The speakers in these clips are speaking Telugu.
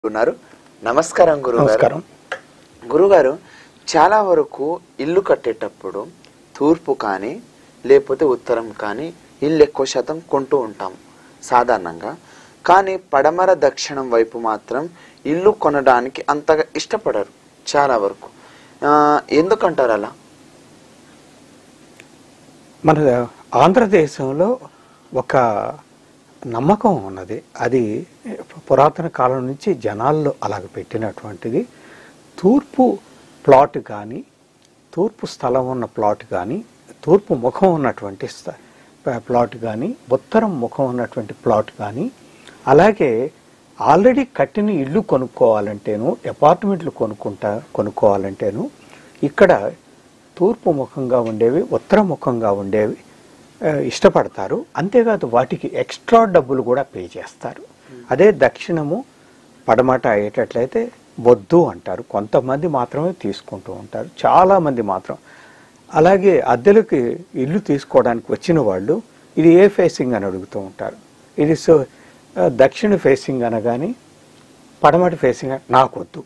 ఉన్నారు నమస్కారం గురుగారు నమస్కారం గురుగారు చాలా వరకు ఇల్లు కట్టేటప్పుడు తూర్పు కానీ లేకపోతే ఉత్తరం కానీ ఇల్లు ఎక్కువ శాతం కొంటూ ఉంటాం సాధారణంగా కానీ పడమర దక్షిణం వైపు మాత్రం ఇల్లు కొనడానికి అంతగా ఇష్టపడరు చాలా వరకు ఆ, ఎందుకంటారు అలా మన ఆంధ్రదేశంలో ఒక నమ్మకం ఉన్నది అది పురాతన కాలం నుంచి జనాల్లో అలాగ పెట్టినటువంటిది తూర్పు ప్లాట్ కానీ తూర్పు స్థలం ఉన్న ప్లాట్ కానీ తూర్పు ముఖం ఉన్నటువంటి స్థ- ప- ప్లాట్ కానీ ఉత్తరం ముఖం ఉన్నటువంటి ప్లాట్ కానీ అలాగే ఆల్రెడీ కట్టిన ఇల్లు కొనుక్కోవాలంటేను అపార్ట్మెంట్లు కొనుక్కుంటా కొనుక్కోవాలంటేను ఇక్కడ తూర్పు ముఖంగా ఉండేవి ఉత్తర ముఖంగా ఉండేవి ఆ, ఇష్టపడతారు అంతేకాదు వాటికి ఎక్స్ట్రా డబ్బులు కూడా పే చేస్తారు అదే దక్షిణము పడమట అయ్యేటట్లయితే వద్దు అంటారు కొంతమంది మాత్రమే తీసుకుంటూ ఉంటారు చాలా మంది మాత్రం అలాగే అద్దెలకి ఇల్లు తీసుకోవడానికి వచ్చిన వాళ్ళు ఇది ఏ ఫేసింగ్ అని అడుగుతూ ఉంటారు ఇది సో ఆ, దక్షిణ ఫేసింగ్ అనగాని పడమటి ఫేసింగ్ అన- నాకొద్దు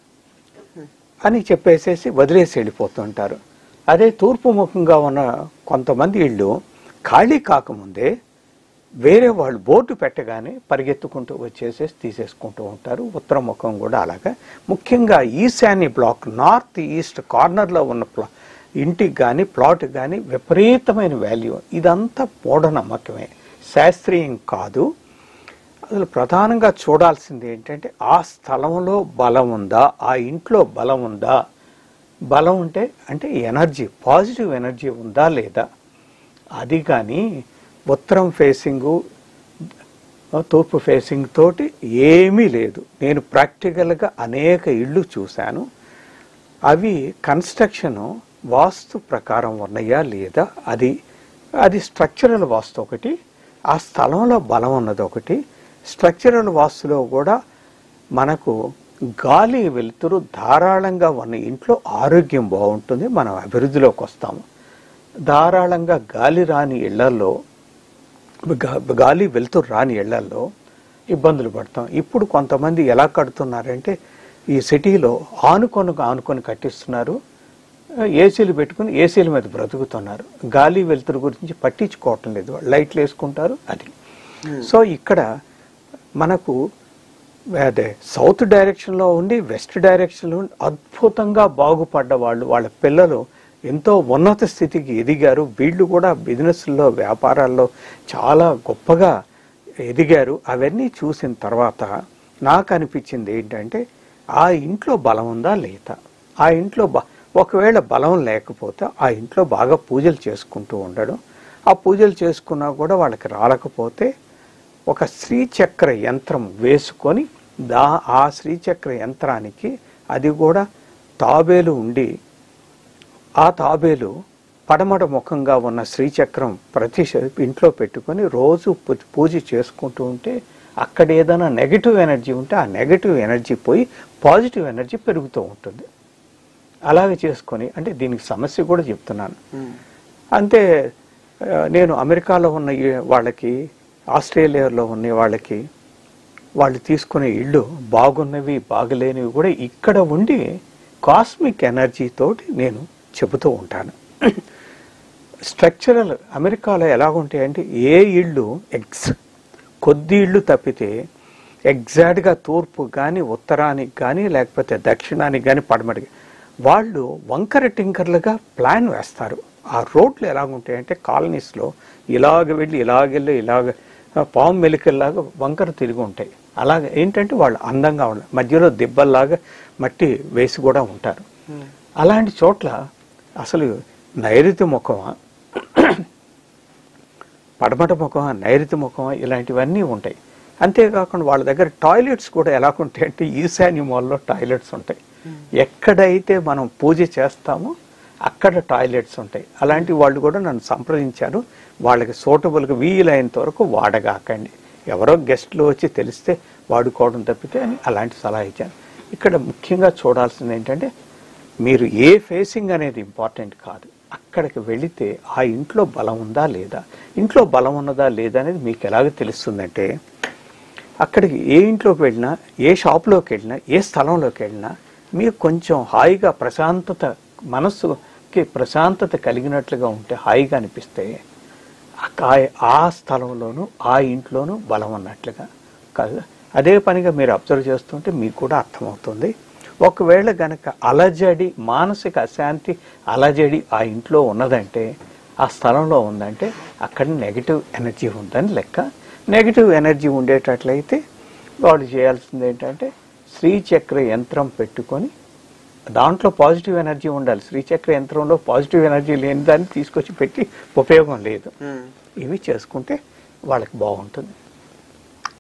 అని చెప్పేసేసి వదిలేసి వెళ్ళిపోతుంటారు అదే తూర్పు ముఖంగా ఉన్న కొంతమంది ఇళ్ళు ఖాళీ కాకముందే వేరే వాళ్ళు బోర్డు పెట్టగానే పరిగెత్తుకుంటూ వచ్చేసేసి తీసేసుకుంటూ ఉంటారు ఉత్తర ముఖం కూడా అలాగా ముఖ్యంగా ఈశాన్య బ్లాక్ నార్త్ ఈస్ట్ కార్నర్లో ఉన్న ప్లా ఇంటికి కానీ ప్లాట్ కానీ విపరీతమైన వాల్యూ ఇదంతా మూఢనమ్మకమే శాస్త్రీయం కాదు అసలు ప్రధానంగా చూడాల్సింది ఏంటంటే ఆ స్థలంలో బలం ఉందా ఆ ఇంట్లో బలం ఉందా బలం ఉంటే అంటే ఎనర్జీ పాజిటివ్ ఎనర్జీ ఉందా లేదా అది కానీ ఉత్తరం ఫేసింగు తూర్పు ఫేసింగ్ తోటి ఏమీ లేదు నేను ప్రాక్టికల్గా అనేక ఇళ్ళు చూశాను అవి కన్స్ట్రక్షన్ వాస్తు ప్రకారం ఉన్నాయా లేదా అది అది స్ట్రక్చరల్ వాస్తు ఒకటి ఆ స్థలంలో బలం ఉన్నది ఒకటి స్ట్రక్చరల్ వాస్తులో కూడా మనకు గాలి వెలుతురు ధారాళంగా ఉన్న ఇంట్లో ఆరోగ్యం బాగుంటుంది మనం అభివృద్ధిలోకి వస్తాము ధారాళంగా గాలి రాని ఇళ్లలో గా- గాలి వెలుతురు రాని ఇళ్లలో ఇబ్బందులు పడతాం ఇప్పుడు కొంతమంది ఎలా కడుతున్నారంటే ఈ సిటీలో ఆనుకొని ఆనుకొని కట్టిస్తున్నారు ఏసీలు పెట్టుకుని ఏసీల మీద బ్రతుకుతున్నారు గాలి వెలుతురు గురించి పట్టించుకోవటం లేదు వాళ్ళు లైట్లు వేసుకుంటారు అది సో ఇక్కడ మనకు అదే సౌత్ డైరెక్షన్లో ఉండి వెస్ట్ డైరెక్షన్లో ఉండి అద్భుతంగా బాగుపడ్డ వాళ్ళు వాళ్ళ పిల్లలు ఎంతో ఉన్నత స్థితికి ఎదిగారు వీళ్ళు కూడా బిజినెస్లో వ్యాపారాల్లో చాలా గొప్పగా ఎదిగారు అవన్నీ చూసిన తర్వాత నాకు అనిపించింది ఏంటంటే ఆ ఇంట్లో బలం ఉందా లేదా ఆ ఇంట్లో బ ఒకవేళ బలం లేకపోతే ఆ ఇంట్లో బాగా పూజలు చేసుకుంటూ ఉండడం ఆ పూజలు చేసుకున్నా కూడా వాళ్ళకి రాలకపోతే ఒక శ్రీచక్ర యంత్రం వేసుకొని దా ఆ శ్రీచక్ర యంత్రానికి అది కూడా తాబేలు ఉండి ఆ తాబేలు పడమట ముఖంగా ఉన్న శ్రీచక్రం ప్రతి శ- ఇంట్లో పెట్టుకొని రోజు పు- పూజ చేసుకుంటూ ఉంటే అక్కడ ఏదైనా నెగిటివ్ ఎనర్జీ ఉంటే ఆ నెగిటివ్ ఎనర్జీ పోయి పాజిటివ్ ఎనర్జీ పెరుగుతూ ఉంటుంది అలాగే చేసుకొని అంటే దీనికి సమస్య కూడా చెప్తున్నాను అంతే ఆ, నేను అమెరికాలో ఉన్న ఈ వాళ్ళకి ఆస్ట్రేలియాలో ఉన్న వాళ్ళకి వాళ్ళు తీసుకునే ఇళ్ళు బాగున్నవి బాగలేనివి కూడా ఇక్కడ ఉండి కాస్మిక్ ఎనర్జీ తోటి నేను చెబుతూ ఉంటాను స్ట్రక్చరల్ అమెరికాలో ఎలా ఉంటాయంటే ఏ ఇళ్ళు ఎగ్స్ కొద్ది ఇళ్ళు తప్పితే ఎగ్జాక్ట్గా తూర్పు కానీ ఉత్తరానికి కానీ లేకపోతే దక్షిణానికి కానీ పడమటికి వాళ్ళు వంకర టింకర్లుగా ప్లాన్ వేస్తారు ఆ రోడ్లు ఎలాగుంటాయంటే కాలనీస్లో ఇలాగ వెళ్ళి ఇలాగ వెళ్ళి ఇలాగ ఆ, పాము మెలికల్లాగా వంకర తిరిగి ఉంటాయి అలాగే ఏంటంటే వాళ్ళు అందంగా ఉండాలి మధ్యలో దిబ్బల్లాగా మట్టి వేసి కూడా ఉంటారు అలాంటి చోట్ల అసలు నైరుతి ముఖమా పడమట ముఖమా నైరుతి ముఖమా ఇలాంటివన్నీ ఉంటాయి అంతేకాకుండా వాళ్ళ దగ్గర టాయిలెట్స్ కూడా ఎలా ఉంటాయి అంటే ఈశాన్య మూలలో టాయిలెట్స్ ఉంటాయి ఎక్కడైతే మనం పూజ చేస్తామో అక్కడ టాయిలెట్స్ ఉంటాయి అలాంటి వాళ్ళు కూడా నన్ను సంప్రదించారు వాళ్ళకి సూటబుల్గా వీలైనంత వరకు వాడగాకండి ఎవరో గెస్ట్లు వచ్చి తెలిస్తే వాడుకోవడం తప్పితే అని అలాంటి సలహా ఇచ్చాను ఇక్కడ ముఖ్యంగా చూడాల్సింది ఏంటంటే మీరు ఏ ఫేసింగ్ అనేది ఇంపార్టెంట్ కాదు అక్కడికి వెళితే ఆ ఇంట్లో బలం ఉందా లేదా ఇంట్లో బలం ఉన్నదా లేదా అనేది మీకు ఎలాగ తెలుస్తుందంటే అక్కడికి ఏ ఇంట్లోకి వెళ్ళినా ఏ షాప్లోకి వెళ్ళినా ఏ స్థలంలోకి వెళ్ళినా మీకు కొంచెం హాయిగా ప్రశాంతత మనస్సుకి ప్రశాంతత కలిగినట్లుగా ఉంటే హాయిగా అనిపిస్తే ఆ- ఆ స్థలంలోనూ ఆ ఇంట్లోనూ బలం ఉన్నట్లుగా కాదు అదే పనిగా మీరు అబ్జర్వ్ చేస్తుంటే మీకు కూడా అర్థమవుతుంది ఒకవేళ గనక అలజడి మానసిక అశాంతి అలజడి ఆ ఇంట్లో ఉన్నదంటే ఆ స్థలంలో ఉందంటే అక్కడ నెగిటివ్ ఎనర్జీ ఉందని లెక్క నెగిటివ్ ఎనర్జీ ఉండేటట్లయితే వాళ్ళు చేయాల్సింది ఏంటంటే శ్రీచక్ర యంత్రం పెట్టుకొని దాంట్లో పాజిటివ్ ఎనర్జీ ఉండాలి శ్రీచక్ర యంత్రంలో పాజిటివ్ ఎనర్జీ లేని దాన్ని తీసుకొచ్చి పెట్టి ఉపయోగం లేదు ఉమ్. ఇవి చేసుకుంటే వాళ్ళకి బాగుంటుంది